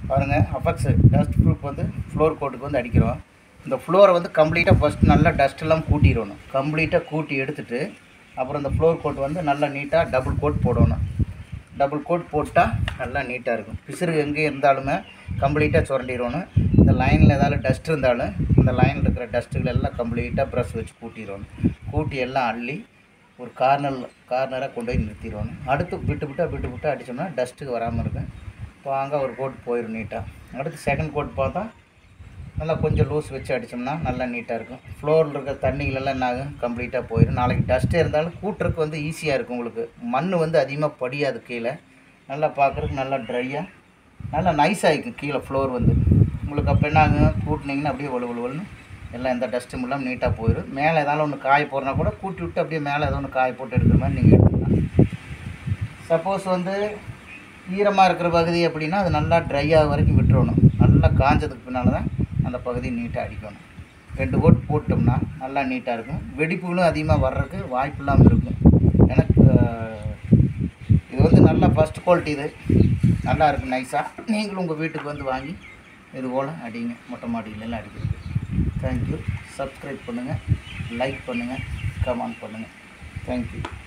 பாருங்கள் effects dust proof வந்து floor கோட்டுக்கு வந்து அடிக்கிறோம் இந்த ஃப்ளோரை வந்து கம்ப்ளீட்டாக ஃபஸ்ட் நல்லா டஸ்ட் எல்லாம் கூட்டிடணும் கம்ப்ளீட்டாக கூட்டி எடுத்துட்டு அப்புறம் இந்த ஃப்ளோர் கோட் வந்து நல்லா நீட்டாக டபுள் கோட் போடணும் டபுள் கோட் போட்டால் நல்லா நீட்டாக இருக்கும் பிசுறு எங்கே இருந்தாலுமே கம்ப்ளீட்டாக சுரண்டிடணும் இந்த லைனில் ஏதாவது டஸ்ட் இருந்தாலும் இந்த லைனில் இருக்கிற டஸ்ட்டுகள் எல்லாம் கம்ப்ளீட்டாக ப்ரஷ் வச்சு கூட்டிடணும் கூட்டி எல்லாம் அள்ளி ஒரு கார்னர் கார்னராக கொண்டு போய் நிறுத்திடணும் அடுத்து விட்டு விட்டு விட்டு விட்டு அடித்தோம்னா டஸ்ட்டுக்கு வராமல் இருக்கும் இப்போ அங்கே ஒரு கோட் போயிடும் நீட்டாக அடுத்து செகண்ட் கோட் பார்த்தா நல்லா கொஞ்சம் லூஸ் வச்சு அடித்தோம்னா நல்லா நீட்டாக இருக்கும் ஃப்ளோரில் இருக்கிற தண்ணிகளெல்லாம் என்ன ஆகும் கம்ப்ளீட்டாக போயிடும் நாளைக்கு டஸ்ட்டே இருந்தாலும் கூட்டுறதுக்கு வந்து ஈஸியாக இருக்கும் உங்களுக்கு மண் வந்து அதிகமாக படியாது கீழே நல்லா பார்க்குறதுக்கு நல்லா ட்ரையாக நல்லா நைஸாக இருக்கும் கீழே ஃப்ளோர் வந்து உங்களுக்கு அப்போ என்ன ஆகும் கூட்டினீங்கன்னா அப்படியே ஒழு ஒழுன்னு எல்லாம் எந்த டஸ்ட்டும் இல்லாமல் நீட்டாக போயிடும் மேலே ஏதாவது ஒன்று காய போடுறனா கூட கூட்டி விட்டு அப்படியே மேலே ஏதோ ஒன்று காய போட்டு எடுக்கிற மாதிரி நீங்கள் எடுத்துக்கலாம் சப்போஸ் வந்து ஈரமாக இருக்கிற பகுதி அப்படின்னா அது நல்லா ட்ரை ஆக வரைக்கும் விட்டுறணும் நல்லா காஞ்சதுக்கு பின்னால் தான் அந்த பகுதி நீட்டாக அடிக்கணும் ரெண்டு கோட் போட்டோம்னா நல்லா நீட்டாக இருக்கும் வெடிப்புகளும் அதிகமாக வர்றதுக்கு வாய்ப்பு இல்லாமல் இருக்கும் எனக்கு அஹ், இது வந்து நல்லா ஃபஸ்ட் குவாலிட்டி இது நல்லா இருக்கும் நைஸாக நீங்களும் உங்கள் வீட்டுக்கு வந்து வாங்கி இது போல் அடிங்க மொட்டை மாடியிலலாம் அடிக்கிறது தேங்க்யூ சப்ஸ்கிரைப் பண்ணுங்கள் லைக் பண்ணுங்கள் கமெண்ட் பண்ணுங்கள் தேங்க்யூ